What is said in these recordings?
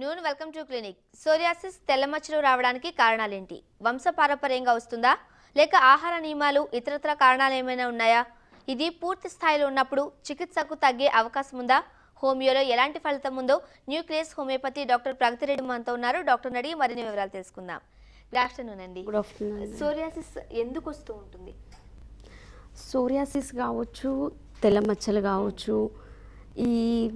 Afternoon welcome to clinic psoriasis తెల్లమచ్చలు రావడానికి కారణాలేంటి వంశపారపర్యంగా వస్తుందా లేక ఆహార నియమాలు ఇతరత్ర కారణాలు ఏమైనా ఉన్నాయా ఇది పూర్తి స్థాయిలో ఉన్నప్పుడు చికిత్సకు తగ్గే అవకాశం ఉందా హోమియోలో ఎలాంటి ఫలితం ఉందో న్యూక్లియస్ హోమియోపతి డాక్టర్ ప్రగతిరెడ్డి మనతో ఉన్నారు డాక్టర్ అడిగి మరిన్ని వివరాలు తెలుసుకుందాం గుడ్ ఆఫ్టర్నూన్ అండి గుడ్ ఆఫ్టర్నూన్ సోరియాసిస్ ఎందుకు వస్తూ ఉంటుంది సోరియాసిస్ కావచ్చు తెల్ల మచ్చలు కావచ్చు ఈ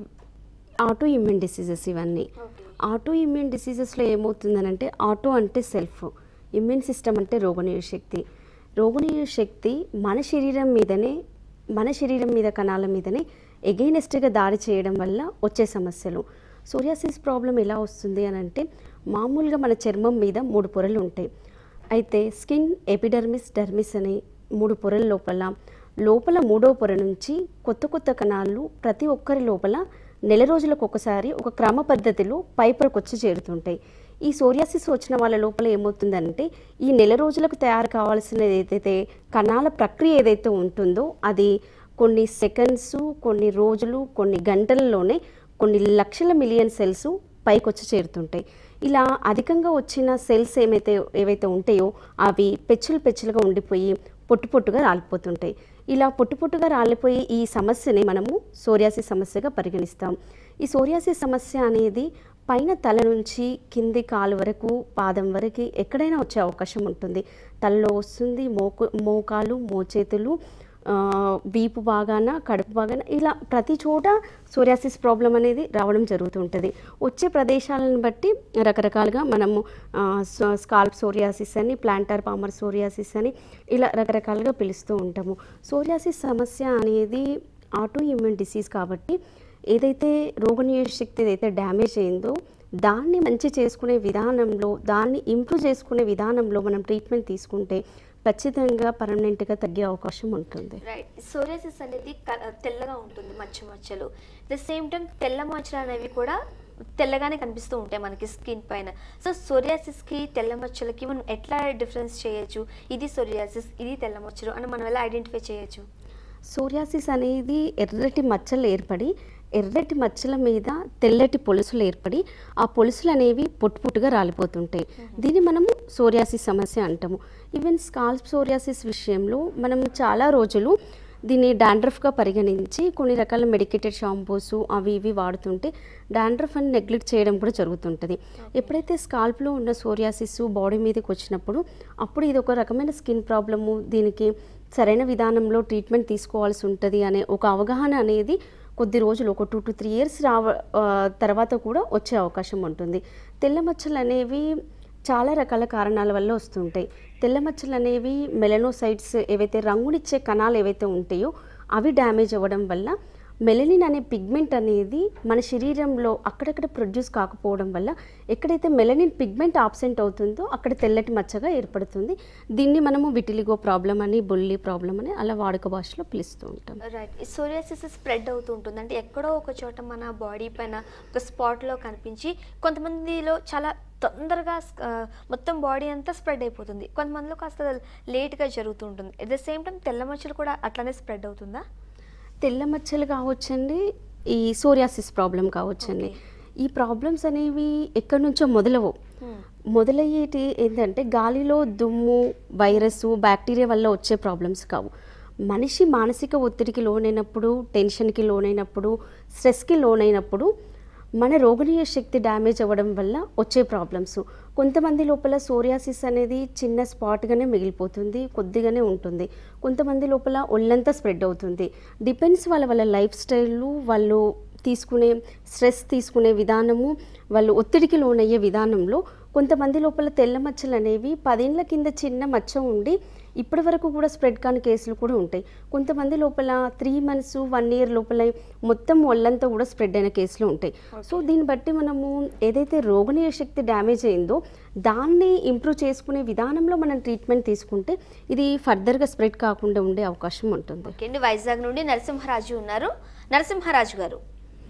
ఆటో ఇమ్యూన్ డిసీజెస్ ఇవన్నీ ఆటో ఇమ్యూన్ డిసీజెస్లో ఏమవుతుందనంటే ఆటో అంటే సెల్ఫ్ ఇమ్యూన్ సిస్టమ్ అంటే రోగనిరోధక శక్తి రోగనిరోధక శక్తి మన శరీరం మీదనే మన శరీరం మీద కణాల మీదనే ఎగైనెస్ట్గా దాడి చేయడం వల్ల వచ్చే సమస్యలు సోరియాసిస్ ప్రాబ్లం ఎలా వస్తుంది అని అంటే మామూలుగా మన చర్మం మీద మూడు పొరలు ఉంటాయి అయితే స్కిన్ ఎపిడర్మిస్ డర్మిస్ అనే మూడు పొరల లోపల లోపల మూడో పొర నుంచి కొత్త కొత్త కణాలు ప్రతి ఒక్కరి లోపల నెల రోజులకు ఒకసారి ఒక క్రమ పద్ధతిలో పై పొరకు వచ్చి చేరుతుంటాయి ఈ సోరియాసిస్ వచ్చిన వాళ్ళ లోపల ఏమవుతుందంటే ఈ నెల రోజులకు తయారు కావాల్సిన ఏదైతే కణాల ప్రక్రియ ఏదైతే ఉంటుందో అది కొన్ని సెకండ్స్ కొన్ని రోజులు కొన్ని గంటలలోనే కొన్ని లక్షల మిలియన్ సెల్స్ పైకి వచ్చి చేరుతుంటాయి ఇలా అధికంగా వచ్చిన సెల్స్ ఏమైతే ఏవైతే ఉంటాయో అవి పెచ్చులు పెచ్చులుగా ఉండిపోయి పొట్టు పొట్టుగా రాలిపోతుంటాయి ఇలా పొట్టు పొట్టుగా రాలిపోయి ఈ సమస్యని మనము సోరియాసిస్ సమస్యగా పరిగణిస్తాం ఈ సోరియాసిస్ సమస్య అనేది పైన తల నుంచి కింది కాలు వరకు పాదం వరకు ఎక్కడైనా వచ్చే అవకాశం ఉంటుంది తలలో వస్తుంది మోకు మోకాలు మోచేతులు ఆ, వీపు బాగాన కడుపు బాగాన ఇలా ప్రతి చోట సోరియాసిస్ ప్రాబ్లం అనేది రావడం జరుగుతుంటుంది వచ్చే ప్రదేశాలను బట్టి రకరకాలుగా మనము స్కాల్ప్ సోరియాసిస్ అని ప్లాంటర్ పామర్ సోరియాసిస్ అని ఇలా రకరకాలుగా పిలుస్తూ ఉంటాము సోరియాసిస్ సమస్య అనేది ఆటో ఇమ్యూన్ డిసీజ్ కాబట్టి ఏదైతే రోగనిరోధక శక్తి ఏదైతే డ్యామేజ్ అయిందో దాన్ని మంచి చేసుకునే విధానంలో దాన్ని ఇంప్రూవ్ చేసుకునే విధానంలో మనం ట్రీట్మెంట్ తీసుకుంటే ఖచ్చితంగా పర్మనెంట్గా తగ్గే అవకాశం ఉంటుంది రైట్ సోరియాసిస్ అనేది క- తెల్లగా ఉంటుంది మచ్చ మచ్చలు ద సేమ్ టైం తెల్ల మచ్చలు అనేవి కూడా తెల్లగానే కనిపిస్తూ ఉంటాయి మనకి స్కిన్ పైన సో సోరియాసిస్కి తెల్ల మచ్చలకి మనం ఎట్లా డిఫరెన్స్ చేయొచ్చు ఇది సోరియాసిస్ ఇది తెల్ల మచ్చలు అని మనం ఎలా ఐడెంటిఫై చేయొచ్చు సోరియాసిస్ అనేది ఎర్రటి మచ్చలు ఏర్పడి ఎర్రటి మచ్చల మీద తెల్లటి పొలుసులు ఏర్పడి ఆ పొలుసులు అనేవి పొట్టు పొట్టుగా రాలిపోతుంటాయి దీన్ని మనము సోరియాసిస్ సమస్య అంటాము ఈవెన్ స్కాల్ప్ సోరియాసిస్ విషయంలో మనం చాలా రోజులు దీన్ని డాండ్రఫ్గా పరిగణించి కొన్ని రకాల మెడికేటెడ్ షాంపూస్ అవి ఇవి వాడుతుంటే డాండ్రఫ్ అని నెగ్లెక్ట్ చేయడం కూడా జరుగుతుంటుంది ఎప్పుడైతే స్కాల్ప్లో ఉన్న సోరియాసిస్ బాడీ మీదకి వచ్చినప్పుడు అప్పుడు ఇది ఒక రకమైన స్కిన్ ప్రాబ్లము దీనికి సరైన విధానంలో ట్రీట్మెంట్ తీసుకోవాల్సి ఉంటుంది అనే ఒక అవగాహన అనేది కొద్ది రోజులు ఒక టూ టు త్రీ ఇయర్స్ రావ ఆ, తర్వాత కూడా వచ్చే అవకాశం ఉంటుంది తెల్ల మచ్చలు అనేవి చాలా రకాల కారణాల వల్ల వస్తుంటాయి తెల్ల మచ్చలు అనేవి మెలనోసైట్స్ ఏవైతే రంగునిచ్చే కణాలు ఏవైతే ఉంటాయో అవి డ్యామేజ్ అవ్వడం వల్ల మెలనిన్ అనే పిగ్మెంట్ అనేది మన శరీరంలో అక్కడక్కడ ప్రొడ్యూస్ కాకపోవడం వల్ల ఎక్కడైతే మెలనిన్ పిగ్మెంట్ ఆబ్సెంట్ అవుతుందో అక్కడ తెల్లటి మచ్చగా ఏర్పడుతుంది దీన్ని మనము విటిలిగో ప్రాబ్లం అని బొల్లి ప్రాబ్లం అని అలా వాడుక భాషలో పిలుస్తూ ఉంటాం రైట్ ఈ సోరియాసిస్ స్ప్రెడ్ అవుతూ ఉంటుంది అంటే ఎక్కడో ఒక చోట మన బాడీ పైన ఒక స్పాట్లో కనిపించి కొంతమందిలో చాలా తొందరగా ఆ, మొత్తం బాడీ అంతా స్ప్రెడ్ అయిపోతుంది కొంతమందిలో కాస్త లేట్గా జరుగుతూ ఉంటుంది ఎట్ ద సేమ్ టైం తెల్ల మచ్చలు కూడా అట్లానే స్ప్రెడ్ అవుతుందా తెల్ల మచ్చలు కావచ్చండి ఈ సోరియాసిస్ ప్రాబ్లం కావచ్చండి ఈ ప్రాబ్లమ్స్ అనేవి ఎక్కడి నుంచో మొదలవు మొదలయ్యేటి ఏంటంటే గాలిలో దుమ్ము వైరస్ బ్యాక్టీరియా వల్ల వచ్చే ప్రాబ్లమ్స్ కావు మనిషి మానసిక ఒత్తిడికి లోనైనప్పుడు టెన్షన్కి లోనైనప్పుడు స్ట్రెస్కి లోనైనప్పుడు మన రోగనిరోధక శక్తి డ్యామేజ్ అవ్వడం వల్ల వచ్చే ప్రాబ్లమ్స్ కొంతమంది లోపల సోరియాసిస్ అనేది చిన్న స్పాట్గానే మిగిలిపోతుంది కొద్దిగానే ఉంటుంది కొంతమంది లోపల ఒళ్ళంతా స్ప్రెడ్ అవుతుంది డిపెండ్స్ వాళ్ళ వాళ్ళ లైఫ్ స్టైలు వాళ్ళు తీసుకునే స్ట్రెస్ తీసుకునే విధానము వాళ్ళు ఒత్తిడికి లోనయ్యే విధానంలో కొంతమంది లోపల తెల్ల మచ్చలు అనేవి పదేళ్ల కింద చిన్న మచ్చ ఉండి ఇప్పటి వరకు కూడా స్ప్రెడ్ కాని కేసులు కూడా ఉంటాయి కొంతమంది లోపల త్రీ మంత్స్ వన్ ఇయర్ లోపల మొత్తం ఒళ్ళంతా కూడా స్ప్రెడ్ అయిన కేసులు ఉంటాయి సో దీన్ని బట్టి మనము ఏదైతే రోగనిరోధక శక్తి డ్యామేజ్ అయిందో దాన్ని ఇంప్రూవ్ చేసుకునే విధానంలో మనం ట్రీట్మెంట్ తీసుకుంటే ఇది ఫర్దర్గా స్ప్రెడ్ కాకుండా ఉండే అవకాశం ఉంటుంది ఓకే అండి వైజాగ్ నుండి నరసింహరాజు ఉన్నారు నరసింహరాజు గారు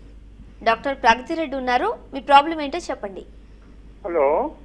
డాక్టర్ ప్రగతిరెడ్డి ఉన్నారు మీ ప్రాబ్లం ఏంటో చెప్పండి హలో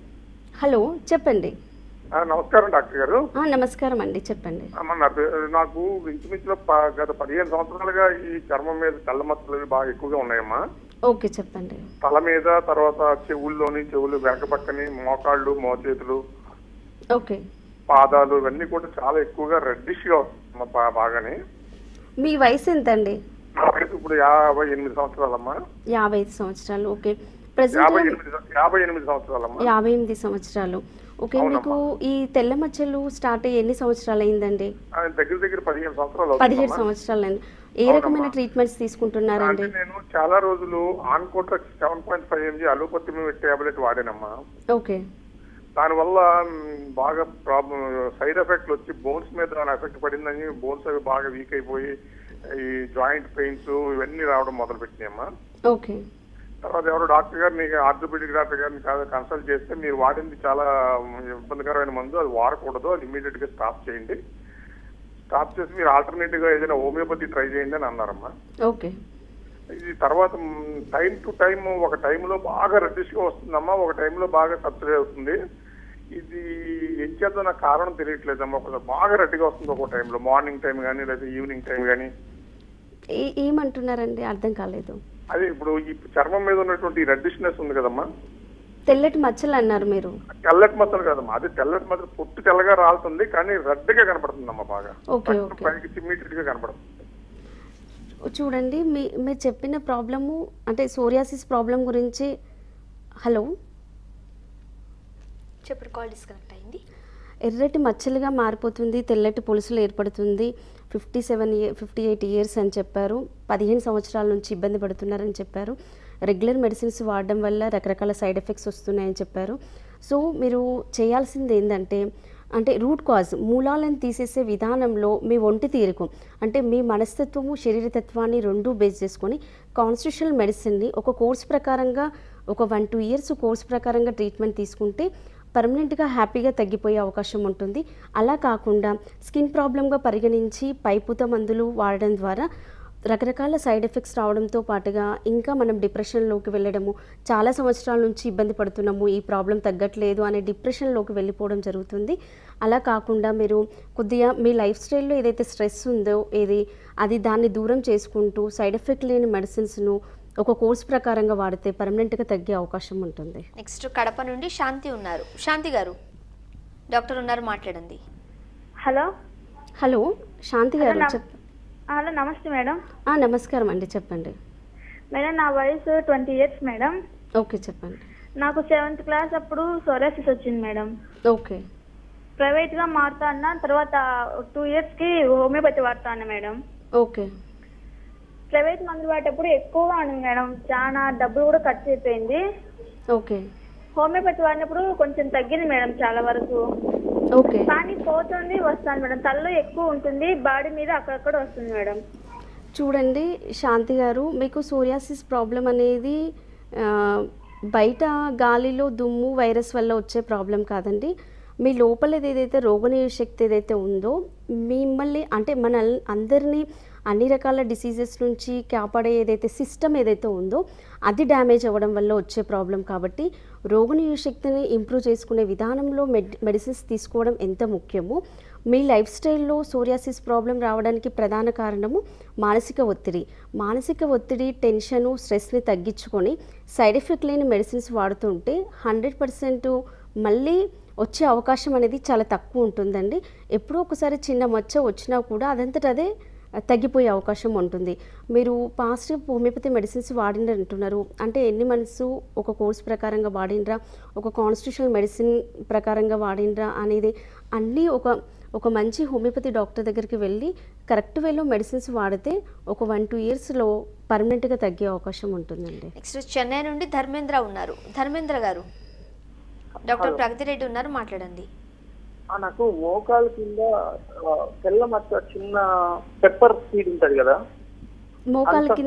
హలో చెప్పండి ఆ, నమస్కారం డాక్టర్ గారు ఆ, నమస్కారం అండి చెప్పండి అమ్మ, నా పే- నాకు ఇంచుమించులో ప- గత పదిహేను సంవత్సరాలుగా ఈ చర్మం మీద తెల్ల మచ్చలు అవి బాగా ఎక్కువగా ఉన్నాయమ్మా ఓకే చెప్పండి తల మీద తర్వాత చెవుల్లోని చెవులు వెనక పక్కని మోకాళ్ళు మోచేతులు ఓకే పాదాలు ఇవన్నీ కూడా చాలా ఎక్కువగా రెడ్డిష్ గా వస్తుంది బా- బాగానే మీ వయసు ఎంత అండి నా వయసు ఇప్పుడు యాభై ఎనిమిది సంవత్సరాలమ్మా యాభై ఐదు సంవత్సరాలు ఓకే యాభై ప్రజెంట్ ఎనిమిది యాభై ఎనిమిది సంవత్సరాలమ్మా యాభై ఎనిమిది సంవత్సరాలు ఓకే అవునమ్మా. మీకు ఈ తెల్ల మచ్చలు స్టార్ట్ అయ్యి ఎన్ని సంవత్సరాలు అయిందండి ఆ, దగ్గర దగ్గర పదిహేను సంవత్సరాలు పదిహేడు అవుతుందమ్మా. సంవత్సరాలు అయింది ఏ అవునమ్మా. రకమైన ట్రీట్మెంట్స్ తీసుకుంటున్నారండి అంటే నేను చాలా రోజులు Oncotrex seven point five mg allopathy tablet వాడానమ్మా ఓకే దానివల్ల మ్, బాగా ప్రాబ్లం సైడ్ ఎఫెక్ట్లు వచ్చి బోన్స్ మీద దాని ఎఫెక్ట్ పడిందని బోన్స్ అవి బాగా వీక్ అయిపోయి ఈ జాయింట్ పెయిన్స్ ఇవన్నీ రావడం మొదలు పెట్టినాయమ్మా ఓకే తర్వాత ఎవరో డాక్టర్ గారు నీకు ఆర్థోపెడిక్ డాక్టర్ గారిని కాదు కన్సల్ట్ చేస్తే మీరు వాడింది చాలా ఇబ్బందికరమైన మందు అది వాడకూడదు అది ఇమీడియట్ గా స్టాప్ చేయండి స్టాప్ చేసి మీరు ఆల్టర్నేటివ్ గా ఏదైనా హోమియోపతి ట్రై చేయండి అని అన్నారమ్మా ఓకే ఇది తర్వాత టైం టు టైం ఒక టైంలో బాగా రెడ్డిష్ గా వస్తుందమ్మా ఒక టైంలో బాగా సబ్సిడీ అవుతుంది ఇది ఏం చేద్దాం నాకు కారణం తెలియట్లేదమ్మా ఒక బాగా రెడ్డిగా వస్తుంది ఒక టైంలో మార్నింగ్ టైం కానీ లేదా ఈవినింగ్ టైం కానీ ఏ ఏమంటున్నారండి అర్థం కాలేదు అదే ఇప్పుడు ఈ చర్మం మీద ఉన్నటువంటి రెడ్డిష్నెస్ ఉంది కదమ్మా తెల్లటి మచ్చలు అన్నారు మీరు తెల్లటి మచ్చలు కదమ్మా అది తెల్లటి మచ్చలు పొట్టు తెల్లగా రాలుతుంది కానీ రెడ్గా కనపడుతుందమ్మా బాగా ఓకే, రక్తం ఓకే. పైకి ఇమీడియట్ గా కనపడుతుంది చూడండి మీ మీరు చెప్పిన ప్రాబ్లము అంటే సోరియాసిస్ ప్రాబ్లం గురించి హలో చెప్పండి కాల్ డిస్కనెక్ట్ అయింది ఎర్రటి మచ్చలుగా మారిపోతుంది తెల్లటి పొలుసులు ఏర్పడుతుంది fifty seven year fifty eight years అని చెప్పారు పదిహేను సంవత్సరాల నుంచి ఇబ్బంది పడుతున్నారని చెప్పారు రెగ్యులర్ మెడిసిన్స్ వాడడం వల్ల రకరకాల సైడ్ ఎఫెక్ట్స్ వస్తున్నాయని చెప్పారు సో మీరు చేయాల్సింది ఏంటంటే అంటే రూట్ కాజ్ మూలాలను తీసేసే విధానంలో మీ ఒంటి తీరుకు అంటే మీ మనస్తత్వము శరీరతత్వాన్ని రెండు బేస్ చేసుకొని కాన్స్టిట్యూషనల్ మెడిసిన్ని ఒక కోర్స్ ప్రకారంగా ఒక వన్ టూ ఇయర్స్ కోర్స్ ప్రకారంగా ట్రీట్మెంట్ తీసుకుంటే పర్మనెంట్గా హ్యాపీగా తగ్గిపోయే అవకాశం ఉంటుంది అలా కాకుండా స్కిన్ ప్రాబ్లంగా పరిగణించి పైపుత మందులు వాడడం ద్వారా రకరకాల సైడ్ ఎఫెక్ట్స్ రావడంతో పాటుగా ఇంకా మనం డిప్రెషన్లోకి వెళ్ళడము చాలా సంవత్సరాల నుంచి ఇబ్బంది పడుతున్నాము ఈ ప్రాబ్లం తగ్గట్లేదు అనే డిప్రెషన్లోకి వెళ్ళిపోవడం జరుగుతుంది అలా కాకుండా మీరు కొద్దిగా మీ లైఫ్ స్టైల్లో ఏదైతే స్ట్రెస్ ఉందో ఏది అది దాన్ని దూరం చేసుకుంటూ సైడ్ ఎఫెక్ట్ లేని మెడిసిన్స్ను ఒక కోర్స్ ప్రకారంగా వాడితే పర్మనెంట్గా తగ్గే అవకాశం ఉంటుంది నెక్స్ట్ కడప నుండి శాంతి ఉన్నారు శాంతి గారు డాక్టర్ ఉన్నారు మాట్లాడండి హలో హలో శాంతి గారు హలో, చెప్ హలో నమస్తే మేడం ఆ, నమస్కారం అండి చెప్పండి మేడం నా వయసు ట్వంటీ ఇయర్స్ మేడం ఓకే చెప్పండి నాకు సెవెంత్ క్లాస్ అప్పుడు సోరాసిస్ వచ్చింది మేడం ఓకే ప్రైవేట్గా మారుతా అన్న తర్వాత టూ ఇయర్స్కి హోమియోపతి వాడుతా అన్న మేడం ఓకే ప్రైవేట్ మందులు వాడేటప్పుడు ఎక్కువగా ఉంది మేడం చాలా డబ్బులు కూడా ఖర్చు అయిపోయింది ఓకే హోమియోపతి వాడినప్పుడు కొంచెం తగ్గింది మేడం చాలా వరకు ఓకే కానీ పోతుంది వస్తాను మేడం తలలో ఎక్కువ ఉంటుంది బాడీ మీద అక్కడక్కడ వస్తుంది మేడం చూడండి శాంతి గారు మీకు సోరియాసిస్ ప్రాబ్లం అనేది ఆ, బయట గాలిలో దుమ్ము వైరస్ వల్ల వచ్చే ప్రాబ్లం కాదండి మీ లోపల ఏదైతే రోగనిరోధక శక్తి ఏదైతే ఉందో మిమ్మల్ని అంటే మన అందరినీ అన్ని రకాల డిసీజెస్ నుంచి కాపాడే ఏదైతే సిస్టమ్ ఏదైతే ఉందో అది డ్యామేజ్ అవ్వడం వల్ల వచ్చే ప్రాబ్లం కాబట్టి రోగనిరోధక శక్తిని ఇంప్రూవ్ చేసుకునే విధానంలో మెడ్ మెడిసిన్స్ తీసుకోవడం ఎంత ముఖ్యమో మీ లైఫ్ స్టైల్లో సోరియాసిస్ ప్రాబ్లం రావడానికి ప్రధాన కారణము మానసిక ఒత్తిడి మానసిక ఒత్తిడి టెన్షను స్ట్రెస్ని తగ్గించుకొని సైడ్ ఎఫెక్ట్ లేని మెడిసిన్స్ వాడుతుంటే హండ్రెడ్ పర్సెంట్ మళ్ళీ వచ్చే అవకాశం అనేది చాలా తక్కువ ఉంటుందండి ఎప్పుడో ఒకసారి చిన్న మచ్చ వచ్చినా కూడా అదంతట అదే తగ్గిపోయే అవకాశం ఉంటుంది మీరు పాస్ట్ హోమియోపతి మెడిసిన్స్ వాడిండ్రు అంటున్నారు అంటే ఎన్ని మంత్స్ ఒక కోర్స్ ప్రకారంగా వాడిండ్రా ఒక కాన్స్టిట్యూషనల్ మెడిసిన్ ప్రకారంగా వాడిండ్రా అనేది అన్నీ ఒక ఒక మంచి హోమియోపతి డాక్టర్ దగ్గరికి వెళ్ళి కరెక్ట్ వేలో మెడిసిన్స్ వాడితే ఒక వన్ టూ ఇయర్స్లో పర్మనెంట్గా తగ్గే అవకాశం ఉంటుందండి నెక్స్ట్ చెన్నై నుండి ధర్మేంద్ర ఉన్నారు ధర్మేంద్ర గారు డాక్టర్ ప్రగతి రెడ్డి ఉన్నారు మాట్లాడండి ఆ, నాకు మోకాలు కింద ఆ, తెల్ల మచ్చ చిన్న పెప్పర్ సీడ్ ఉంటది కదా మోకాలు అంత- కింద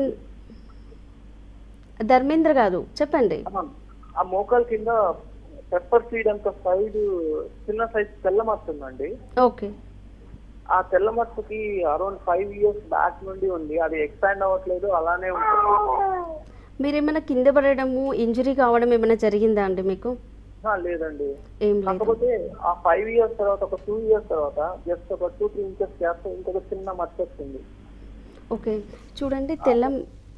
ధర్మేంద్ర గారు చెప్పండి ఆ, ఆ మోకాలు కింద పెప్పర్ సీడ్ అంత సైడ్ చిన్న సైజ్ తెల్ల మచ్చ ఉందండి ఓకే ఆ తెల్ల మచ్చకి అరౌండ్ ఫైవ్ ఇయర్స్ బ్యాక్ నుండి ఉంది అది ఎక్స్పాండ్ అవ్వట్లేదు అలానే ఉంటుంది మీరు ఏమైనా కింద పడడము ఇంజరీ కావడం ఏమైనా జరిగిందా అండి మీకు ఆ, లేదండి ఏం లేదు కాకపోతే ఆ ఫైవ్ ఇయర్స్ తర్వాత ఒక టూ ఇయర్స్ తర్వాత జస్ట్ ఒక టూ త్రీ ఇంచెస్ గ్యాప్ ఇంకొక చిన్న మచ్చ వచ్చింది ఓకే చూడండి తెల్ల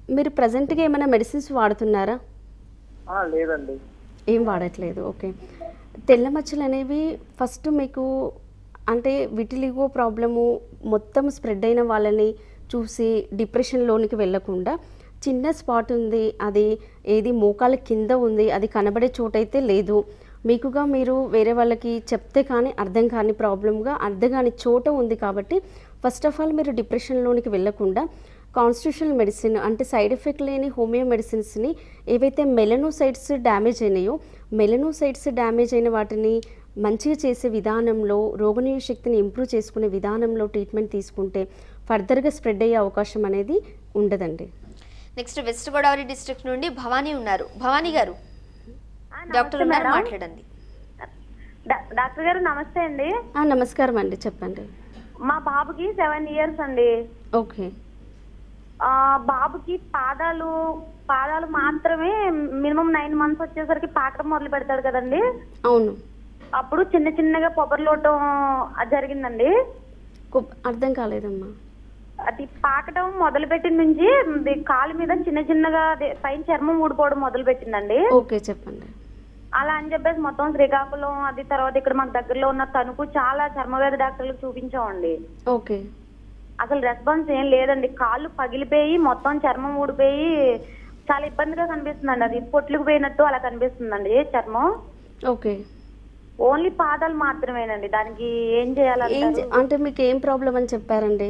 మీరు ప్రజెంట్గా ఏమైనా మెడిసిన్స్ వాడుతున్నారా ఆ, లేదండి ఏం వాడట్లేదు ఓకే తెల్ల మచ్చలు అనేవి ఫస్ట్ మీకు అంటే విటిలిగో ప్రాబ్లము మొత్తం స్ప్రెడ్ అయిన వాళ్ళని చూసి డిప్రెషన్లోనికి వెళ్ళకుండా చిన్న స్పాట్ ఉంది అది ఏది మోకాల కింద ఉంది అది కనబడే చోటైతే లేదు మీకుగా మీరు వేరే వాళ్ళకి చెప్తే కానీ అర్థం కాని ప్రాబ్లంగా అర్థం కాని చోట ఉంది కాబట్టి ఫస్ట్ ఆఫ్ ఆల్ మీరు డిప్రెషన్లోనికి వెళ్ళకుండా కాన్స్టిట్యూషనల్ మెడిసిన్ అంటే సైడ్ ఎఫెక్ట్ లేని హోమియో మెడిసిన్స్ని ఏవైతే మెలనోసైట్స్ డ్యామేజ్ అయినాయో మెలనోసైట్స్ డ్యామేజ్ అయిన వాటిని మంచిగా చేసే విధానంలో రోగనిరోధక శక్తిని ఇంప్రూవ్ చేసుకునే విధానంలో ట్రీట్మెంట్ తీసుకుంటే ఫర్దర్గా స్ప్రెడ్ అయ్యే అవకాశం అనేది ఉండదండి నెక్స్ట్ వెస్ట్ గోదావరి డిస్ట్రిక్ట్ నుండి భవానీ ఉన్నారు భవానీ గారు ఆ, డాక్టర్ నమస్తే ఉన్నారు మేడం. మాట్లాడండి డా- డాక్టర్ గారు నమస్తే అండి ఆ, నమస్కారం అండి చెప్పండి మా బాబుకి సెవెన్ ఇయర్స్ అండి ఓకే ఆ బాబుకి పాదాలు పాదాలు మాత్రమే మినిమం నైన్ మంత్స్ వచ్చేసరికి పాకడం మొదలు పెడతాడు కదండి అవును అప్పుడు చిన్న చిన్నగా పొగరలోటం జరిగిందండి కొ- అర్థం కాలేదమ్మా అది పాకడం మొదలు పెట్టిన నుంచి ఇది కాలు మీద చిన్న చిన్నగా అదే పైన చర్మం ఊడిపోవడం మొదలు పెట్టిందండి ఓకే చెప్పండి అలా అని చెప్పేసి మొత్తం శ్రీకాకుళం అది తర్వాత ఇక్కడ మాకు దగ్గరలో ఉన్న తణుకు చాలా చర్మవ్యాధి డాక్టర్లకు చూపించామండి ఓకే అసలు రెస్పాన్స్ ఏం లేదండి కాళ్ళు పగిలిపోయి మొత్తం చర్మం ఊడిపోయి చాలా ఇబ్బందిగా కనిపిస్తుందండి అది పొట్లుకు పోయినట్టు అలా కనిపిస్తుందండి చర్మం ఓకే ఓన్లీ పాదాలు మాత్రమేనండి దానికి ఏం ఏం చేయాలంటే చే- అంటే మీకు ఏం ప్రాబ్లం అని చెప్పారండి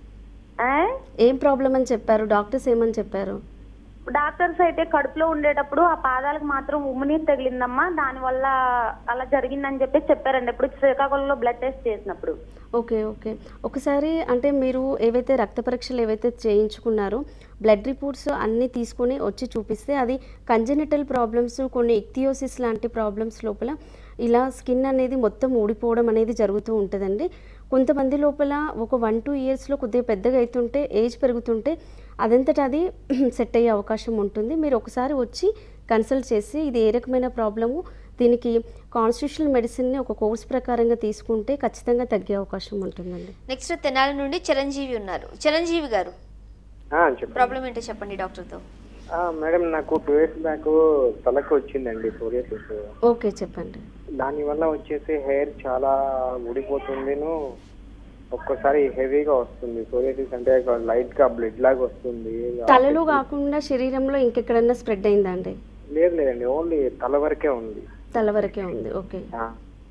ఏం ప్రాబ్లం అని చెప్పారు డాక్టర్స్ ఏమని చెప్పారు డాక్టర్స్ అయితే కడుపులో ఉండేటప్పుడు ఆ పాదాలకు మాత్రం ఉమ్మునీరు తగిలిందమ్మా దానివల్ల అలా జరిగిందని చెప్పి చెప్పారండి ఇప్పుడు శ్రీకాకుళంలో బ్లడ్ టెస్ట్ చేసినప్పుడు ఓకే ఓకే ఒకసారి అంటే మీరు ఏవైతే రక్త పరీక్షలు ఏవైతే చేయించుకున్నారో బ్లడ్ రిపోర్ట్స్ అన్నీ తీసుకొని వచ్చి చూపిస్తే అది కంజెనిటల్ ప్రాబ్లమ్స్ కొన్ని ఇక్తియోసిస్ లాంటి ప్రాబ్లమ్స్ లోపల ఇలా స్కిన్ అనేది మొత్తం ఊడిపోవడం అనేది జరుగుతూ ఉంటుందండి కొంతమంది లోపల ఒక వన్ టూ ఇయర్స్లో కొద్దిగా పెద్దగా అవుతుంటే ఏజ్ పెరుగుతుంటే అదంతటా అది సెట్ అయ్యే అవకాశం ఉంటుంది మీరు ఒకసారి వచ్చి కన్సల్ట్ చేసి ఇది ఏ రకమైన ప్రాబ్లము దీనికి కాన్స్టిట్యూషనల్ మెడిసిన్ని ఒక కోర్స్ ప్రకారంగా తీసుకుంటే ఖచ్చితంగా తగ్గే అవకాశం ఉంటుందండి నెక్స్ట్ తెనాలి నుండి చిరంజీవి ఉన్నారు చిరంజీవి గారు చెప్పండి ప్రాబ్లం ఏంటో చెప్పండి డాక్టర్తో మేడం నాకు టూ ఇయర్స్ బ్యాక్ తలకు వచ్చిందండి సోరియాసిస్ ఓకే చెప్పండి దానివల్ల వచ్చేసి హెయిర్ చాలా ఊడిపోతుందిను ఒక్కోసారి హెవీగా వస్తుంది సోరియాసిస్ అంటే లైట్ గా బ్లడ్ లాగా వస్తుంది తలలో కాకుండా శరీరంలో ఇంకెక్కడన్నా స్ప్రెడ్ అయిందా అండి లేదు లేదండి ఓన్లీ తల వరకే ఉంది తల వరకే ఉంది ఓకే ఆ.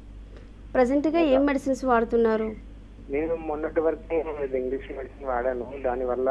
ప్రజెంట్గా ఏం మెడిసిన్స్ వాడుతున్నారు నేను మొన్నటి వరకే ఇది ఇంగ్లీష్ మెడిసిన్ వాడాను దానివల్ల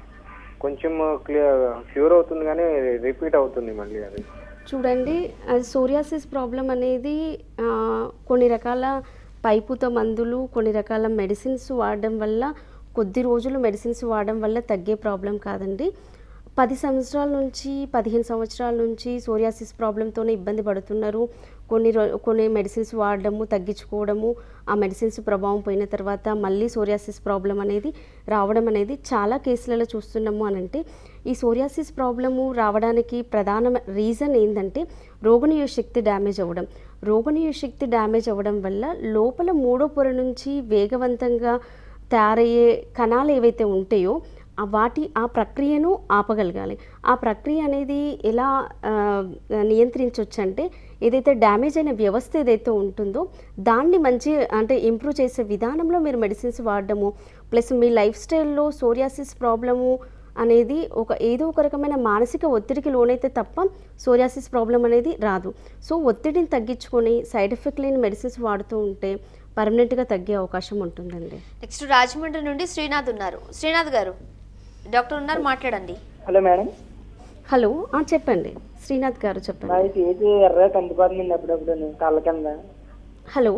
కొంచెం క్లియర్ క్యూర్ అవుతుంది కానీ రిపీట్ అవుతుంది మళ్ళీ అది చూడండి అది సోరియాసిస్ ప్రాబ్లం అనేది ఆ, కొన్ని రకాల పైపుతో మందులు కొన్ని రకాల మెడిసిన్స్ వాడడం వల్ల కొద్ది రోజులు మెడిసిన్స్ వాడడం వల్ల తగ్గే ప్రాబ్లం కాదండి పది సంవత్సరాల నుంచి పదిహేను సంవత్సరాల నుంచి సోరియాసిస్ ప్రాబ్లంతోనే ఇబ్బంది పడుతున్నారు కొన్ని రో కొన్ని మెడిసిన్స్ వాడడము తగ్గించుకోవడము ఆ మెడిసిన్స్ ప్రభావం పోయిన తర్వాత మళ్ళీ సోరియాసిస్ ప్రాబ్లం అనేది రావడం అనేది చాలా కేసులలో చూస్తున్నాము అని అంటే ఈ సోరియాసిస్ ప్రాబ్లము రావడానికి ప్రధాన రీజన్ ఏంటంటే రోగనిరోధక శక్తి డ్యామేజ్ అవ్వడం రోగనిరోధక శక్తి డ్యామేజ్ అవ్వడం వల్ల లోపల మూడో పొర నుంచి వేగవంతంగా తయారయ్యే కణాలు ఏవైతే ఉంటాయో ఆ వాటి ఆ ప్రక్రియను ఆపగలగాలి ఆ ప్రక్రియ అనేది ఎలా ఆ, నియంత్రించవచ్చు అంటే ఏదైతే డ్యామేజ్ అయిన వ్యవస్థ ఏదైతే ఉంటుందో దాన్ని మంచి అంటే ఇంప్రూవ్ చేసే విధానంలో మీరు మెడిసిన్స్ వాడడము ప్లస్ మీ లైఫ్ స్టైల్లో సోరియాసిస్ ప్రాబ్లము అనేది ఒక ఏదో ఒక రకమైన మానసిక ఒత్తిడికి లోనైతే తప్ప సోరియాసిస్ ప్రాబ్లం అనేది రాదు సో ఒత్తిడిని తగ్గించుకొని సైడ్ ఎఫెక్ట్ లేని మెడిసిన్స్ వాడుతూ ఉంటే పర్మనెంట్గా తగ్గే అవకాశం ఉంటుందండి నెక్స్ట్ రాజమండ్రి నుండి శ్రీనాథ్ ఉన్నారు శ్రీనాథ్ గారు డాక్టర్ ఉన్నారు మాట్లాడండి హలో మేడం హలో ఆ, చెప్పండి శ్రీనాథ్ గారు చెప్పండి నాది ఫేస్ ఎర్రగా కందిపోతుందండి అప్పుడప్పుడు కళ్ళ కింద హలో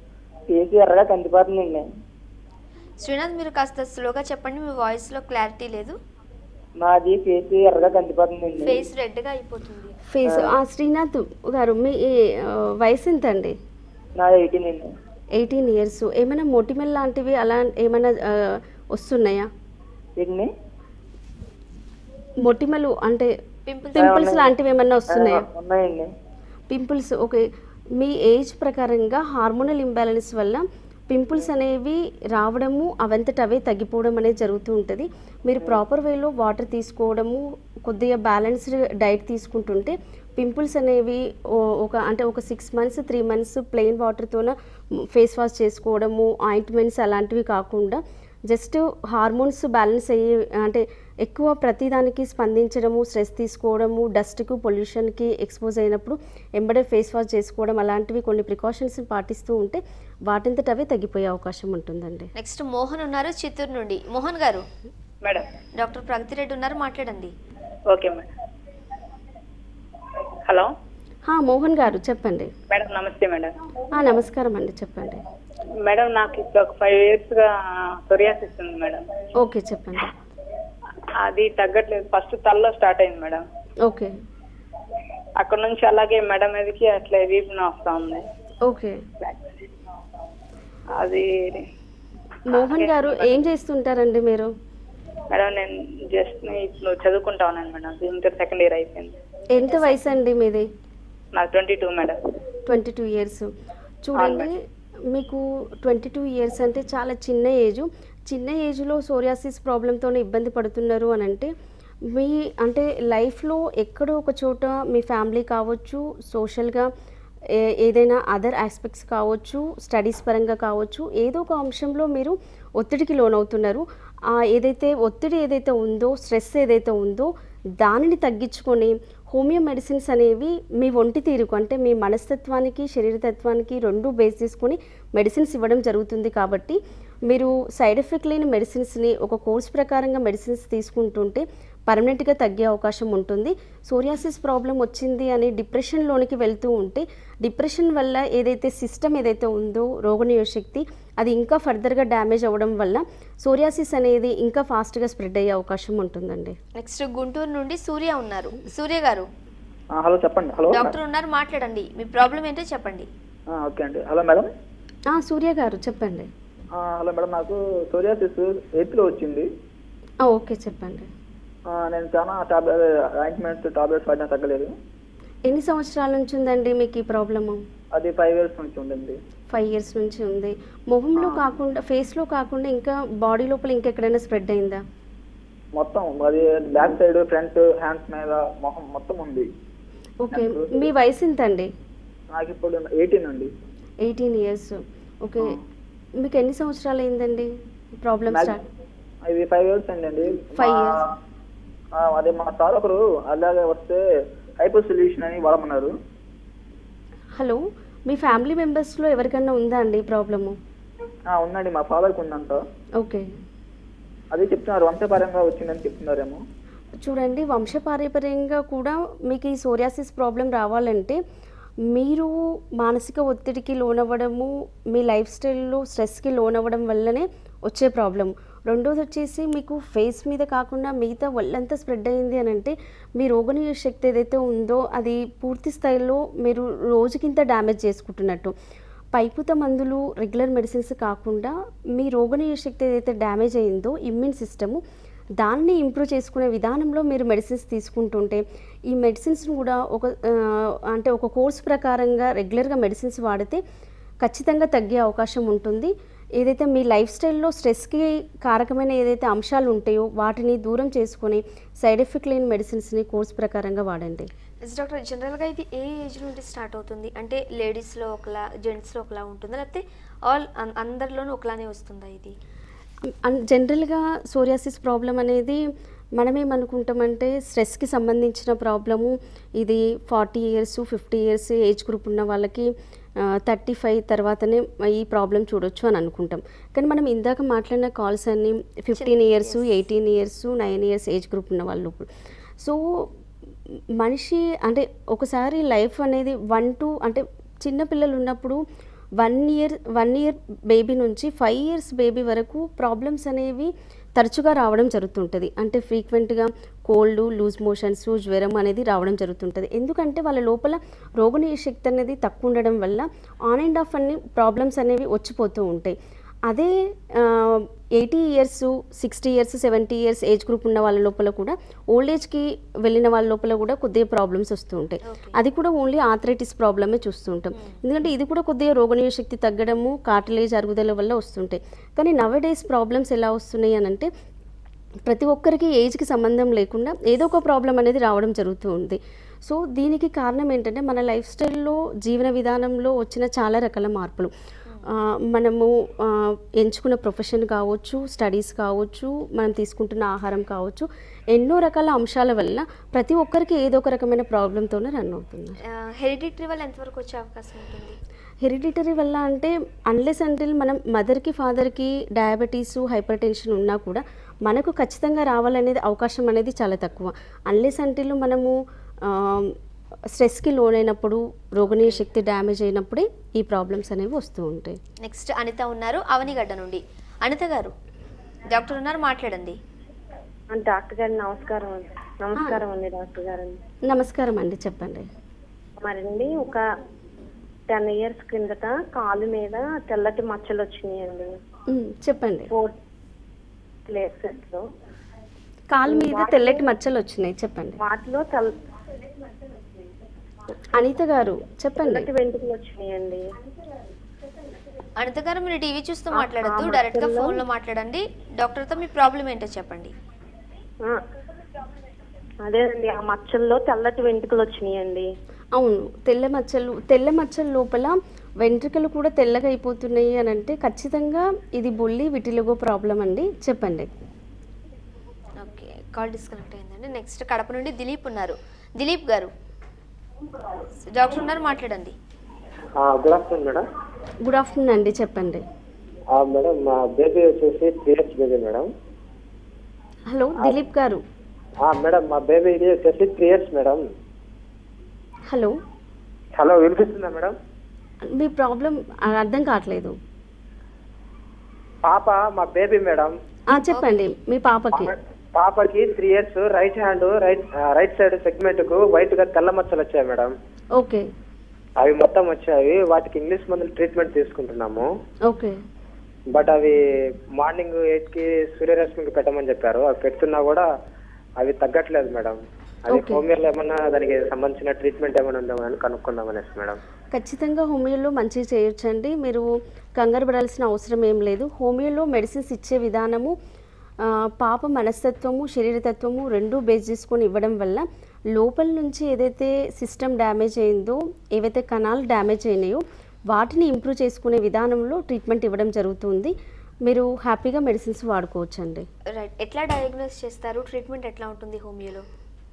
ఫేస్ ఎర్రగా కందిపోతుందండి శ్రీనాథ్ మీరు కాస్త స్లోగా చెప్పండి మీ వాయిస్లో క్లారిటీ లేదు నాది ఫేస్ ఎర్రగా కందిపోతుందండి ఫేస్ రెడ్గా అయిపోతుంది ఫేస్ ఆ, శ్రీనాథ్ గారు మీ ఆ, వయసు ఎంత అండి నాది ఎయిటీన్ అండి ఎయిటీన్ ఇయర్స్ ఏమైనా మొటిమల్ లాంటివి అలా ఏమైనా ఆ, వస్తున్నాయా ఏంటండి మొటిమలు అంటే పింపుల్స్ పింపుల్స్ లాంటివి ఏమన్నా వస్తున్నాయా ఉన్నాయండి పింపుల్స్ ఓకే మీ ఏజ్ ప్రకారంగా హార్మోనల్ ఇంబ్యాలెన్స్ వల్ల పింపుల్స్ అనేవి రావడము అవంతట అవే తగ్గిపోవడం అనేది జరుగుతూ ఉంటుంది మీరు ప్రాపర్ వేలో వాటర్ తీసుకోవడము కొద్దిగా బ్యాలెన్స్డ్ డైట్ తీసుకుంటుంటే పింపుల్స్ అనేవి ఓ- ఒక అంటే ఒక six months three months plain వాటర్తోన ఫేస్ వాష్ చేసుకోవడము ఆయింట్మెంట్స్ అలాంటివి కాకుండా జస్ట్ హార్మోన్స్ బ్యాలెన్స్ అయ్యి అంటే ఎక్కువ ప్రతిదానికి స్పందించడము స్ట్రెస్ తీసుకోవడము డస్ట్కు పొల్యూషన్కి ఎక్స్పోజ్ అయినప్పుడు ఎంబడే ఫేస్ వాష్ చేసుకోవడం అలాంటివి కొన్ని ప్రికాషన్స్ పాటిస్తూ ఉంటే వాటింతట అవే తగ్గిపోయే అవకాశం ఉంటుందండి నెక్స్ట్ మోహన్ ఉన్నారు చిత్తూరు నుండి మోహన్ గారు మేడం డాక్టర్ ప్రగతి రెడ్డి ఉన్నారు మాట్లాడండి ఓకే మేడం హలో హా, మోహన్ గారు చెప్పండి మేడం నమస్తే మేడం ఆ, నమస్కారం అండి చెప్పండి మేడం నాకు ఇప్పుడు ఒక ఫైవ్ ఇయర్స్ గా సొరియాసిస్ ఉంది మేడం ఓకే చెప్పండి అది తగ్గట్లేదు ఫస్ట్ తలలో స్టార్ట్ అయింది మేడం ఓకే అక్కడ నుంచి అలాగే మెడ మీదకి అట్లా వీపున వస్తా ఉంది ఓకే అది మోహన్ గారు ఏం చేస్తుంటారండి మీరు మేడం నేను జస్ట్ ఇప్పుడు చదువుకుంటా ఉన్నాను మేడం ఇంటర్ సెకండ్ ఇయర్ అయిపోయింది ఎంత వయసు అండి మీది నాకు twenty two madam twenty two years చూడండి మీకు ట్వంటీ టూ ఇయర్స్ అంటే చాలా చిన్న ఏజ్ చిన్న ఏజ్లో సోరియాసిస్ ప్రాబ్లంతో ఇబ్బంది పడుతున్నారు అని అంటే మీ అంటే లైఫ్లో ఎక్కడో ఒక చోట మీ ఫ్యామిలీ కావచ్చు సోషల్గా ఏ- ఏదైనా అదర్ ఆస్పెక్ట్స్ కావచ్చు స్టడీస్ పరంగా కావచ్చు ఏదో ఒక అంశంలో మీరు ఒత్తిడికి లోనవుతున్నారు ఆ ఏదైతే ఒత్తిడి ఏదైతే ఉందో స్ట్రెస్ ఏదైతే ఉందో దానిని తగ్గించుకొని హోమియో మెడిసిన్స్ అనేవి మీ ఒంటి తీరుకు అంటే మీ మనస్తత్వానికి శరీరతత్వానికి రెండు బేస్ చేసుకొని మెడిసిన్స్ ఇవ్వడం జరుగుతుంది కాబట్టి మీరు సైడ్ ఎఫెక్ట్ లేని మెడిసిన్స్ని ఒక కోర్స్ ప్రకారంగా మెడిసిన్స్ తీసుకుంటుంటే పర్మనెంట్గా తగ్గే అవకాశం ఉంటుంది సోరియాసిస్ ప్రాబ్లం వచ్చింది అని డిప్రెషన్లోనికి వెళ్తూ ఉంటే డిప్రెషన్ వల్ల ఏదైతే సిస్టమ్ ఏదైతే ఉందో రోగనియోశక్తి అది ఇంకా ఫర్దర్గా డ్యామేజ్ అవ్వడం వల్ల సోరియాసిస్ అనేది ఇంకా ఫాస్ట్గా స్ప్రెడ్ అయ్యే అవకాశం ఉంటుందండి నెక్స్ట్ గుంటూరు నుండి సూర్య ఉన్నారు సూర్య గారు ఆ, హలో చెప్పండి హలో డాక్టర్ ఉన్నారు మాట్లాడండి మీ ప్రాబ్లం ఏంటో చెప్పండి ఆ, ఓకే అండి హలో మేడం ఆ, సూర్య గారు చెప్పండి ఆ, హలో మేడం నాకు సోరియాసిస్ ఎయిత్లో వచ్చింది ఆ, ఓకే చెప్పండి ఆ, నేను చాలా టాబ్లెట్ ఆయింట్మెంట్స్ టాబ్లెట్స్ వాడినా తగ్గలేదు ఎన్ని సంవత్సరాల నుంచి ఉందండి మీకు ఈ ప్రాబ్లము అది ఫైవ్ ఇయర్స్ నుంచి ఉండింది ఫైవ్ ఇయర్స్ నుంచి ఉంది మొహంలో కాకుండా ఫేస్లో కాకుండా ఇంకా బాడీ లోపల ఇంకెక్కడైనా స్ప్రెడ్ అయిందా మొత్తం అది బ్యాక్ సైడ్ ఫ్రంట్ హ్యాండ్స్ మీద మొహం మొత్తం ఉంది ఓకే మీ వయసు ఎంత అండి నాకు ఇప్పుడు ఎయిటీన్ అండి ఎయిటీన్ ఇయర్స్ ఓకే మీకు ఎన్ని సంవత్సరాలు అయిందండి ప్రాబ్లమ్ నాకు- స్టార్ట్ ఇది ఫైవ్ ఇయర్స్ అండి అండి Five మా- years. ఆ, అదే మా సార్ ఒకరు అలాగే వస్తే హైపర్ సొల్యూషన్ అని వాడమన్నారు హలో మీ ఫ్యామిలీ మెంబర్స్లో ఎవరికైనా ఉందా అండి ఈ ప్రాబ్లము ఆ, ఉందండి మా ఫాదర్కి ఉందంట ఓకే అదే చెప్తున్నారు వంశపారంగా వచ్చిందని చెప్తున్నారేమో చూడండి వంశపారంపర్యంగా కూడా మీకు ఈ సోరియాసిస్ ప్రాబ్లం రావాలంటే మీరు మానసిక ఒత్తిడికి లోనవ్వడము మీ లైఫ్ స్టైల్లో స్ట్రెస్కి లోనవ్వడం వల్లనే వచ్చే ప్రాబ్లం రెండోది వచ్చేసి మీకు ఫేస్ మీద కాకుండా మిగతా ఒళ్ళంతా స్ప్రెడ్ అయింది అని అంటే మీ రోగనిరోధక శక్తి ఏదైతే ఉందో అది పూర్తి స్థాయిలో మీరు రోజుకింత డ్యామేజ్ చేసుకుంటున్నట్టు పైపుత మందులు రెగ్యులర్ మెడిసిన్స్ కాకుండా మీ రోగనిరోధక శక్తి ఏదైతే డ్యామేజ్ అయిందో ఇమ్యూన్ సిస్టము దాన్ని ఇంప్రూవ్ చేసుకునే విధానంలో మీరు మెడిసిన్స్ తీసుకుంటుంటే ఈ మెడిసిన్స్ను కూడా ఒక ఆ, అంటే ఒక కోర్స్ ప్రకారంగా రెగ్యులర్గా మెడిసిన్స్ వాడితే ఖచ్చితంగా తగ్గే అవకాశం ఉంటుంది ఏదైతే మీ లైఫ్ స్టైల్లో స్ట్రెస్కి కారకమైన ఏదైతే అంశాలు ఉంటాయో వాటిని దూరం చేసుకొని సైడ్ ఎఫెక్ట్ లేని మెడిసిన్స్ని కోర్స్ ప్రకారంగా వాడండి ఎస్ డాక్టర్ జనరల్గా ఇది ఏ ఏజ్ నుండి స్టార్ట్ అవుతుంది అంటే లేడీస్లో ఒకలా జెంట్స్లో ఒకలా ఉంటుందా లేకపోతే ఆల్ అందరిలోనూ ఒకలానే వస్తుందా ఇది అన్- జనరల్గా సోరియాసిస్ ప్రాబ్లం అనేది మనమేమనుకుంటామంటే స్ట్రెస్కి సంబంధించిన ప్రాబ్లము ఇది forty years fifty years age group ఉన్న వాళ్ళకి థర్టీ ఫైవ్ తర్వాతనే ఈ ప్రాబ్లం చూడొచ్చు అని అనుకుంటాం కానీ మనం ఇందాక మాట్లాడిన కాల్స్ అన్ని fifteen years eighteen years nine years age group ఉన్న వాళ్ళు సో మనిషి అంటే ఒకసారి లైఫ్ అనేది వన్ టు అంటే చిన్న పిల్లలు ఉన్నప్పుడు one year one year baby నుంచి ఫైవ్ ఇయర్స్ బేబీ వరకు ప్రాబ్లమ్స్ అనేవి తరచుగా రావడం జరుగుతుంటుంది అంటే ఫ్రీక్వెంట్గా కోల్డ్ లూజ్ మోషన్స్ జ్వరం అనేది రావడం జరుగుతుంటుంది ఎందుకంటే వాళ్ళ లోపల రోగనిరోధక శక్తి అనేది తక్కువ ఉండడం వల్ల ఆన్ అండ్ ఆఫ్ అన్ని ప్రాబ్లమ్స్ అనేవి వచ్చిపోతూ ఉంటాయి అదే eighty years sixty years seventy years age group ఉన్న వాళ్ళ లోపల కూడా ఓల్డ్ ఏజ్కి వెళ్ళిన వాళ్ళ లోపల కూడా కొద్దిగా ప్రాబ్లమ్స్ వస్తూ ఉంటాయి అది కూడా ఓన్లీ ఆథరైటిస్ ప్రాబ్లమే చూస్తూ ఉంటాం ఎందుకంటే ఇది కూడా కొద్దిగా రోగనిరోధక శక్తి తగ్గడము కార్టిలేజ్ అరుగుదల వల్ల వస్తుంటాయి కానీ నవ డేస్ ప్రాబ్లమ్స్ ఎలా వస్తున్నాయి అని అంటే ప్రతి ఒక్కరికి ఏజ్కి సంబంధం లేకుండా ఏదో ఒక ప్రాబ్లం అనేది రావడం జరుగుతూ ఉంది సో దీనికి కారణం ఏంటంటే మన లైఫ్ స్టైల్లో జీవన విధానంలో వచ్చిన చాలా రకాల మార్పులు ఆ, మనము ఆ, ఎంచుకున్న ప్రొఫెషన్ కావచ్చు స్టడీస్ కావచ్చు మనం తీసుకుంటున్న ఆహారం కావచ్చు ఎన్నో రకాల అంశాల వల్ల ప్రతి ఒక్కరికి ఏదో ఒక రకమైన ప్రాబ్లంతోనే రన్ అవుతుంది హెరిడిటరీ వల్ల ఎంతవరకు వచ్చే అవకాశం ఉంటుంది హెరిడిటరీ వల్ల అంటే అన్లెస్ అంటిల్ మనం మదర్కి ఫాదర్కి డయాబెటీస్ హైపర్ టెన్షన్ ఉన్నా కూడా మనకు ఖచ్చితంగా రావాలనేది అవకాశం అనేది చాలా తక్కువ అన్లెస్ అంటిల్ మనము స్ట్రెస్కి లోనైనప్పుడు రోగనీయ శక్తి డ్యామేజ్ అయినప్పుడే ఈ ప్రాబ్లమ్స్ అనేవి వస్తూ ఉంటాయి నెక్స్ట్ అనిత ఉన్నారు అవనిగడ్డ నుండి అనిత గారు డాక్టర్ ఉన్నారు మాట్లాడండి డాక్టర్ గారు నమస్కారం అండి నమస్కారం అండి డాక్టర్ గారు నమస్కారం అండి చెప్పండి మరండి ఒక టెన్ ఇయర్స్ కిందట కాలు మీద తెల్లటి మచ్చలు వచ్చినాయండి ఉమ్, చెప్పండి ఫోర్ ప్లేసెస్ లో కాలు మీద తెల్లటి మచ్చలు వచ్చినాయి చెప్పండి వాటిలో తెల్ల అనిత గారు చెప్పండి తెల్లటి వెంట్రుకలు వచ్చినాయండి అనిత గారు మీరు టీవీ చూస్తూ మాట్లాడద్దు డైరెక్ట్ గా ఫోన్ లో మాట్లాడండి డాక్టర్ తో మీ ప్రాబ్లం ఏంటో చెప్పండి ఆ, అదేనండి ఆ మచ్చల్లో తెల్లటి వెంట్రుకలు వచ్చినాయండి అవును తెల్ల మచ్చలు తెల్ల మచ్చల లోపల వెంట్రుకలు కూడా తెల్లగా అయిపోతున్నాయి అని అంటే ఖచ్చితంగా ఇది బొల్లి విటిలిగో ప్రాబ్లం అండి చెప్పండి ఓకే కాల్ డిస్కనెక్ట్ అయిందండి నెక్స్ట్ కడప నుండి దిలీప్ ఉన్నారు దిలీప్ గారు డాక్టర్ ఉన్నారు మాట్లాడండి good afternoon madam good afternoon అండి చెప్పండి ఆ, మేడం మా బేబీ వచ్చేసి three years baby madam hello Dilip గారు ఆ, మేడం మా బేబీ ఇది వచ్చేసి three years madam hello hello వినిపిస్తుందా మేడం మీ ప్రాబ్లం అర్థం కావట్లేదు పాప మా బేబీ మేడం ఆ, చెప్పండి మీ పాపకి పాపకి three years right hand right right side segment కు వైట్ గా తెల్ల మచ్చలు వచ్చాయి మేడం ఓకే అవి మొత్తం వచ్చాయి వాటికి ఇంగ్లీష్ మందులు ట్రీట్మెంట్ తీసుకుంటున్నాము ఓకే బట్ అవి మార్నింగ్ ఎయిట్ కి సూర్యరశ్మికి పెట్టమని చెప్పారు అవి పెడుతున్నా కూడా అవి తగ్గట్లేదు మేడం అది Okay. హోమియోలో ఏమన్నా దానికి సంబంధించిన ట్రీట్మెంట్ ఏమైనా ఉందేమో అని కనుక్కుందాం అనేసి మేడం ఖచ్చితంగా హోమియోలో మంచిగా చేయొచ్చండి మీరు కంగారు పడాల్సిన అవసరం ఏం లేదు హోమియోలో మెడిసిన్స్ ఇచ్చే విధానము ఆ, పాప మనస్తత్వము శరీరతత్వము రెండు బేస్ చేసుకొని ఇవ్వడం వల్ల లోపల నుంచి ఏదైతే సిస్టమ్ డ్యామేజ్ అయిందో ఏవైతే కణాలు డ్యామేజ్ అయినాయో వాటిని ఇంప్రూవ్ చేసుకునే విధానంలో ట్రీట్మెంట్ ఇవ్వడం జరుగుతుంది మీరు హ్యాపీగా మెడిసిన్స్ వాడుకోవచ్చండి రైట్ ఎట్లా డయాగ్నోస్ చేస్తారు ట్రీట్మెంట్ ఎట్లా ఉంటుంది హోమియోలో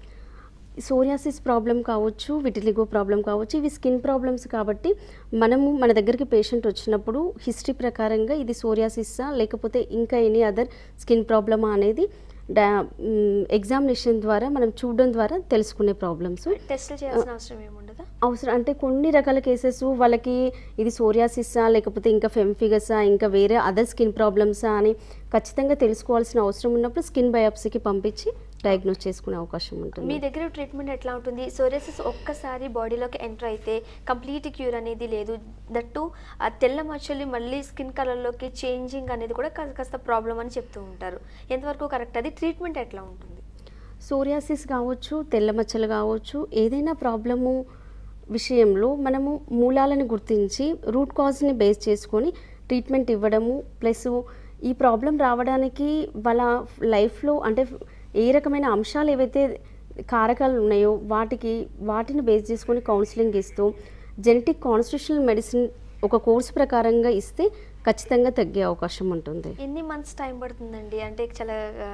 సోరియాసిస్ ప్రాబ్లం కావచ్చు విటిలిగో ప్రాబ్లం కావచ్చు ఇవి స్కిన్ ప్రాబ్లమ్స్ కాబట్టి మనము మన దగ్గరికి పేషెంట్ వచ్చినప్పుడు హిస్టరీ ప్రకారంగా ఇది సోరియాసిస్సా లేకపోతే ఇంకా ఎనీ అదర్ స్కిన్ ప్రాబ్లమా అనేది డా ఎగ్జామినేషన్ ద్వారా మనం చూడడం ద్వారా తెలుసుకునే ప్రాబ్లమ్స్ టెస్ట్లు చేయాల్సిన అవసరం ఏముండదా అవసరం అంటే కొన్ని రకాల కేసెస్ వాళ్ళకి ఇది సోరియాసిస్సా లేకపోతే ఇంకా ఫెంఫిగసా ఇంకా వేరే అదర్ స్కిన్ ప్రాబ్లమ్సా అని ఖచ్చితంగా తెలుసుకోవాల్సిన అవసరం ఉన్నప్పుడు స్కిన్ బయాప్సీకి పంపించి డయాగ్నోస్ చేసుకునే అవకాశం ఉంటుంది మీ దగ్గర ట్రీట్మెంట్ ఎట్లా ఉంటుంది సోరియాసిస్ ఒక్కసారి బాడీలోకి ఎంటర్ అయితే కంప్లీట్ క్యూర్ అనేది లేదు దట్టు ఆ తెల్ల మచ్చలు మళ్ళీ స్కిన్ కలర్లోకి చేంజింగ్ అనేది కూడా కాస్త కాస్త ప్రాబ్లం అని చెప్తూ ఉంటారు ఎంతవరకు కరెక్ట్ అది ట్రీట్మెంట్ ఎట్లా ఉంటుంది సోరియాసిస్ కావచ్చు తెల్ల మచ్చలు కావచ్చు ఏదైనా ప్రాబ్లము విషయంలో మనము మూలాలను గుర్తించి రూట్ కాజ్ని బేస్ చేసుకొని ట్రీట్మెంట్ ఇవ్వడము ప్లస్ ఈ ప్రాబ్లం రావడానికి వాళ్ళ లైఫ్లో అంటే ఏ రకమైన అంశాలు ఏవైతే కారకాలు ఉన్నాయో వాటికి వాటిని బేస్ చేసుకొని కౌన్సిలింగ్ ఇస్తూ జెనెటిక్ కాన్స్టిట్యూషనల్ మెడిసిన్ ఒక కోర్సు ప్రకారంగా ఇస్తే ఖచ్చితంగా తగ్గే అవకాశం ఉంటుంది ఎన్ని మంత్స్ టైం పడుతుందండి అంటే చాలా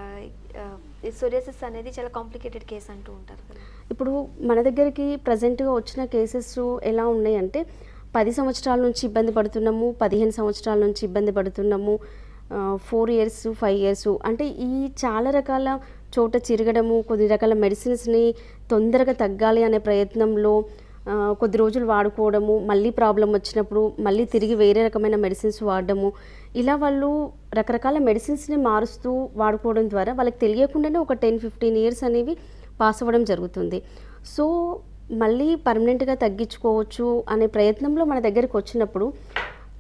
సోరియాసిస్ అనేది చాలా కాంప్లికేటెడ్ కేసు అంటూ ఉంటారు కదా ఇప్పుడు మన దగ్గరికి ప్రజెంట్గా వచ్చిన కేసెస్ ఎలా ఉన్నాయంటే పది సంవత్సరాల నుంచి ఇబ్బంది పడుతున్నాము పదిహేను సంవత్సరాల నుంచి ఇబ్బంది పడుతున్నాము ఫోర్ ఇయర్స్ ఫైవ్ ఇయర్స్ అంటే ఈ చాలా రకాల చోట చిరగడము కొన్ని రకాల మెడిసిన్స్ని తొందరగా తగ్గాలి అనే ప్రయత్నంలో ఆ, కొద్ది రోజులు వాడుకోవడము మళ్ళీ ప్రాబ్లం వచ్చినప్పుడు మళ్ళీ తిరిగి వేరే రకమైన మెడిసిన్స్ వాడడము ఇలా వాళ్ళు రకరకాల మెడిసిన్స్ని మారుస్తూ వాడుకోవడం ద్వారా వాళ్ళకి తెలియకుండానే ఒక టెన్ ఫిఫ్టీన్ ఇయర్స్ అనేవి పాస్ అవ్వడం జరుగుతుంది సో మళ్ళీ పర్మనెంట్గా తగ్గించుకోవచ్చు అనే ప్రయత్నంలో మన దగ్గరికి వచ్చినప్పుడు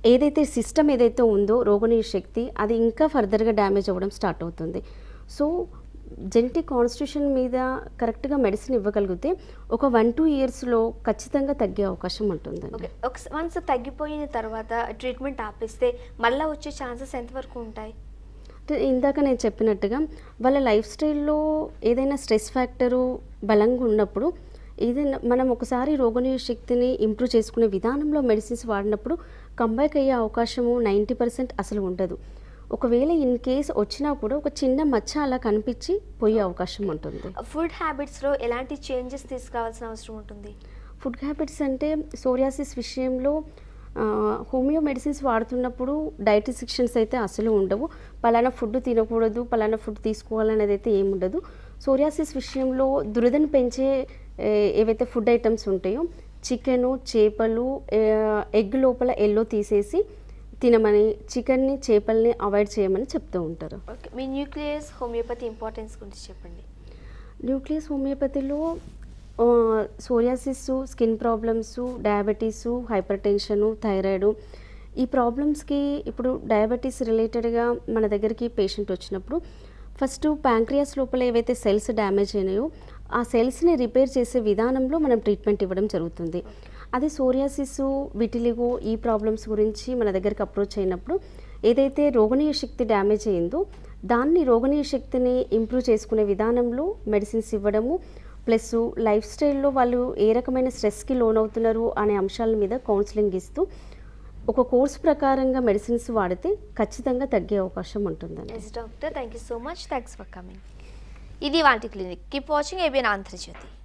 ఏదైతే సిస్టమ్ ఏదైతే ఉందో రోగనిరోధక శక్తి అది ఇంకా ఫర్దర్గా డ్యామేజ్ అవ్వడం స్టార్ట్ అవుతుంది సో జెనెటిక్ కాన్స్టిట్యూషన్ మీద కరెక్ట్గా మెడిసిన్ ఇవ్వగలిగితే ఒక వన్ టూ ఇయర్స్లో ఖచ్చితంగా తగ్గే అవకాశం ఉంటుందండి ఓకే ఒక వన్స్ తగ్గిపోయిన తర్వాత ట్రీట్మెంట్ ఆపేస్తే మళ్ళీ వచ్చే ఛాన్సెస్ ఎంతవరకు ఉంటాయి అంటే ఇందాక నేను చెప్పినట్టుగా వాళ్ళ లైఫ్ స్టైల్లో ఏదైనా స్ట్రెస్ ఫ్యాక్టరు బలంగా ఉన్నప్పుడు ఏదైనా మనం ఒకసారి రోగనిరోధక శక్తిని ఇంప్రూవ్ చేసుకునే విధానంలో మెడిసిన్స్ వాడినప్పుడు కంబ్యాక్ అయ్యే అవకాశము నైంటీ పర్సెంట్ అసలు ఉండదు ఒకవేళ ఇన్ కేస్ వచ్చినా కూడా ఒక చిన్న మచ్చ అలా కనిపించి పోయే అవకాశం ఉంటుంది ఫుడ్ హ్యాబిట్స్లో ఎలాంటి చేంజెస్ తీసుకురావాల్సిన అవసరం ఉంటుంది ఫుడ్ హ్యాబిట్స్ అంటే సోరియాసిస్ విషయంలో ఆ, హోమియో మెడిసిన్స్ వాడుతున్నప్పుడు డైటిసిక్షన్స్ అయితే అసలు ఉండవు పలానా ఫుడ్ తినకూడదు పలానా ఫుడ్ తీసుకోవాలనేది అయితే ఏమి ఉండదు సోరియాసిస్ విషయంలో దురదను పెంచే ఏ, ఏవైతే ఫుడ్ ఐటమ్స్ ఉంటాయో చికెను చేపలు ఎగ్ లోపల ఎల్లో తీసేసి తినమని చికెన్ని చేపల్ని అవాయిడ్ చేయమని చెప్తూ ఉంటారు ఓకే మీ న్యూక్లియస్ హోమియోపతి ఇంపార్టెన్స్ గురించి చెప్పండి న్యూక్లియస్ హోమియోపతిలో ఆ, psoriasis skin problems diabetes hypertension thyroid ఈ ప్రాబ్లమ్స్కి ఇప్పుడు డయాబెటీస్ రిలేటెడ్గా మన దగ్గరికి పేషెంట్ వచ్చినప్పుడు ఫస్ట్ ప్యాంక్రియాస్ లోపల ఏవైతే సెల్స్ డ్యామేజ్ అయినాయో ఆ సెల్స్ని రిపేర్ చేసే విధానంలో మనం ట్రీట్మెంట్ ఇవ్వడం జరుగుతుంది అదే సోరియాసిస్ విటిలిగో ఈ ప్రాబ్లమ్స్ గురించి మన దగ్గరికి అప్రోచ్ అయినప్పుడు ఏదైతే రోగనీయ శక్తి డ్యామేజ్ అయిందో దాన్ని రోగనీయ శక్తిని ఇంప్రూవ్ చేసుకునే విధానంలో మెడిసిన్స్ ఇవ్వడము ప్లస్ లైఫ్ స్టైల్లో వాళ్ళు ఏ రకమైన స్ట్రెస్కి లోన్ అవుతున్నారు అనే అంశాల మీద కౌన్సిలింగ్ ఇస్తూ ఒక కోర్స్ ప్రకారంగా మెడిసిన్స్ వాడితే ఖచ్చితంగా తగ్గే అవకాశం ఉంటుందండి yes doctor thank you so much thanks for coming ఇది వాటి clinic keep watching ABN Andhra Jyothi